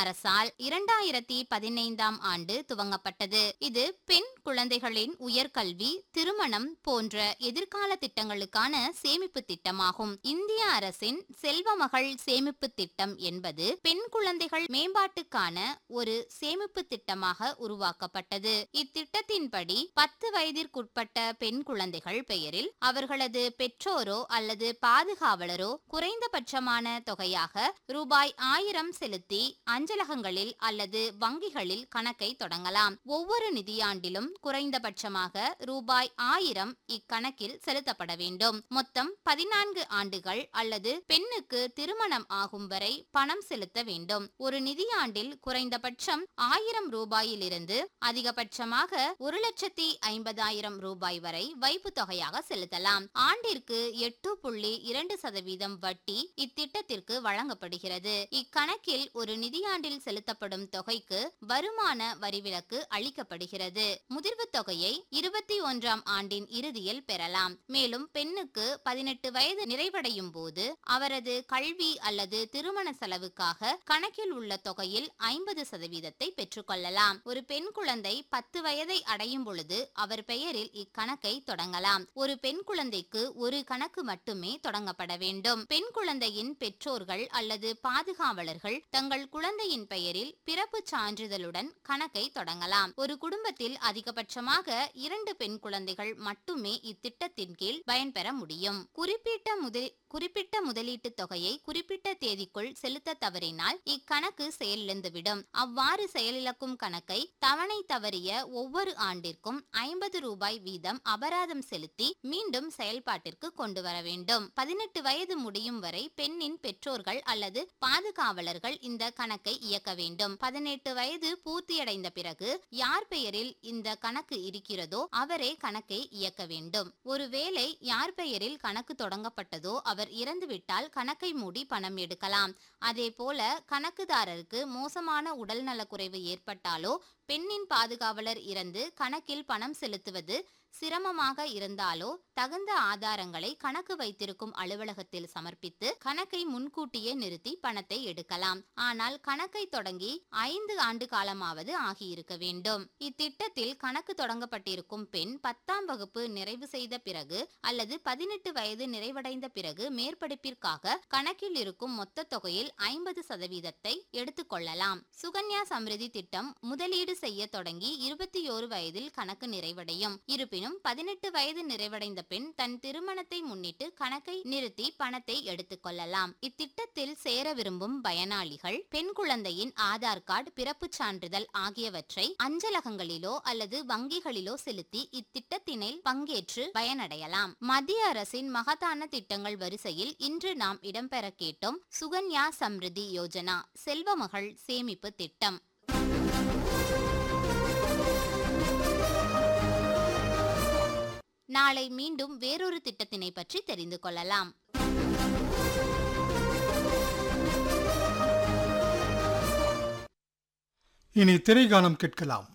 அரசால் இரண்டாயிரத்தி பதினைந்தாம் ஆண்டு துவங்கப்பட்டது இது பெண் குழந்தைகளின் உயர்கல்வி திருமணம் போன்ற எதிர்கால திட்டங்களுக்கான சேமிப்பு திட்டமாகும் இந்திய அரசின் செல்வமகள் சேமிப்பு திட்டம் என்பது பெண் குழந்தைகள் மேம்பாட்டுக்கான ஒரு சேமிப்பு திட்டமாக உருவாக்கப்பட்டது இத்திட்டத்தின்படி பத்து வயதிற்குட்பட்ட பெண் குழந்தைகள் பெயரில் அவர்களது பெற்றோரோ அல்லது பாதுகாவலரோ குறைந்தபட்சமான தொகையாக ரூபாய் ஆயிரம் செலுத்தி அஞ்சலகங்களில் அல்லது வங்கிகளில் கணக்கை தொடங்கலாம் ஒவ்வொரு நிதியாண்டிலும் குறைந்தபட்சமாக ரூபாய் ஆயிரம் இக்கணக்கில் செலுத்தப்பட வேண்டும் மொத்தம் பதினான்கு ஆண்டுகள் அல்லது பெண்ணுக்கு திருமணம் ஆகும் வரை பணம் செலுத்த வேண்டும் ஒரு நிதியாண்டில் குறைந்தபட்சம் ஆயிரம் ரூபாயிலிருந்து அதிகபட்சமாக ஒரு லட்சத்தி ஐம்பதாயிரம் ரூபாய் வரை வைப்பு தொகையாக செலுத்தலாம் ஆண்டிற்கு எட்டு புள்ளி இரண்டு சதவீதம் வட்டி இத்திட்டத்திற்கு வழங்கப்படுகிறது இக்கணக்கில் ஒரு நிதியாண்டில் செலுத்தப்படும் தொகைக்கு வருமான வரிவிலக்கு அளிக்கப்படுகிறது முதிர்வு தொகையை இருபத்தி ஒன்றாம் ஆண்டின் இறுதியில் பெறலாம் மேலும் பெண்ணுக்கு பதினெட்டு வயது நிறைவடையும் போது அவரது கல்வி அல்லது திருமண செலவுக்காக கணக்கில் உள்ள தொகையில் ஐம்பது சதவீதத்தை பெற்றுக்கொள்ளலாம் ஒரு பெண் குழந்தை பத்து வயதை அடையும் பொழுது அவர் பெயரில் இக்கணக்கை தொடங்கலாம் ஒரு பெண் குழந்தைக்கு ஒரு கணக்கு மட்டுமே தொடங்கப்பட வேண்டும் பெண் குழந்தையின் பெற்றோர்கள் அல்லது பாதுகாவலர்கள் தங்கள் குழந்தையின் பெயரில் பிறப்பு சான்றிதழுடன் கணக்கை தொடங்கலாம் ஒரு குடும்பத்தில் அதிகபட்சமாக இரண்டு பெண் குழந்தைகள் மட்டுமே இத்திட்டத்தின் கீழ் பயன்பெற முடியும் குறிப்பிட்ட முதல் குறிப்பிட்ட முதலீட்டு தொகையை குறிப்பிட்ட தேதிக்குள் செலுத்த தவறினால் இக்கணக்கு செயலிழந்துவிடும் அவ்வாறு செயலிழக்கும் கணக்கை தவணை தவறிய ஒவ்வொரு ஆண்டிற்கும் ஐம்பது ரூபாய் வீதம் அபராதம் செலுத்தி மீண்டும் செயல்பாட்டிற்கு கொண்டு வர வேண்டும் பதினெட்டு வயது முடியும் வரை பெண்ணின் பெற்றோர்கள் அல்லது பாதுகாவலர்கள் இந்த கணக்கை இயக்க வேண்டும் பதினெட்டு வயது பூர்த்தியடைந்த பிறகு யார் பெயரில் இந்த கணக்கு இருக்கிறதோ அவரே கணக்கை இயக்க வேண்டும் ஒருவேளை யார் பெயரில் கணக்கு தொடங்கப்பட்டதோ அவர் இறந்துவிட்டால் கணக்கை மூடி பணம் எடுக்கலாம் அதே போல கணக்குதாரருக்கு மோசமான உடல்நலக்குறைவு ஏற்பட்டாலோ பெண்ணின் பாதுகாவலர் இறந்து கணக்கில் பணம் செலுத்துவது சிரமமாக இருந்தாலோ தகுந்த ஆதாரங்களை கணக்கு வைத்திருக்கும் அலுவலகத்தில் சமர்ப்பித்து கணக்கை முன்கூட்டியே நிறுத்தி பணத்தை எடுக்கலாம் ஆனால் கணக்கை தொடங்கி ஐந்து ஆண்டு காலமாவது ஆகியிருக்க வேண்டும் இத்திட்டத்தில் கணக்கு தொடங்கப்பட்டிருக்கும் பெண் பத்தாம் வகுப்பு நிறைவு செய்த பிறகு அல்லது பதினெட்டு வயது நிறைவடைந்த பிறகு மேற்படிப்பிற்காக கணக்கில் இருக்கும் மொத்த தொகையில் ஐம்பது சதவீதத்தை எடுத்துக்கொள்ளலாம் சுகன்யா சம்ரிதி திட்டம் முதலீடு செய்ய தொடங்கி இருபத்தி ஓரு வயதில் கணக்கு நிறைவடையும் இருப்பினும் பதினெட்டு வயது நிறைவடைந்த பெண் தன் திருமணத்தை முன்னிட்டு கணக்கை நிறுத்தி பணத்தை எடுத்துக் கொள்ளலாம் இத்திட்டத்தில் சேர விரும்பும் பயனாளிகள் பெண் குழந்தையின் ஆதார் கார்டு பிறப்புச் சான்றிதழ் ஆகியவற்றை அஞ்சலகங்களிலோ அல்லது வங்கிகளிலோ செலுத்தி இத்திட்டத்தினில் பங்கேற்று பயனடையலாம் மத்திய அரசின் மகத்தான திட்டங்கள் வரிசையில் இன்று நாம் இடம்பெற கேட்டோம் சுகன்யா சம்ரிதி யோஜனா செல்வமகள் சேமிப்பு திட்டம் நாளை மீண்டும் வேறொரு திட்டத்தினை பற்றி தெரிந்து கொள்ளலாம் இனி திரைகானம் கேட்கலாம்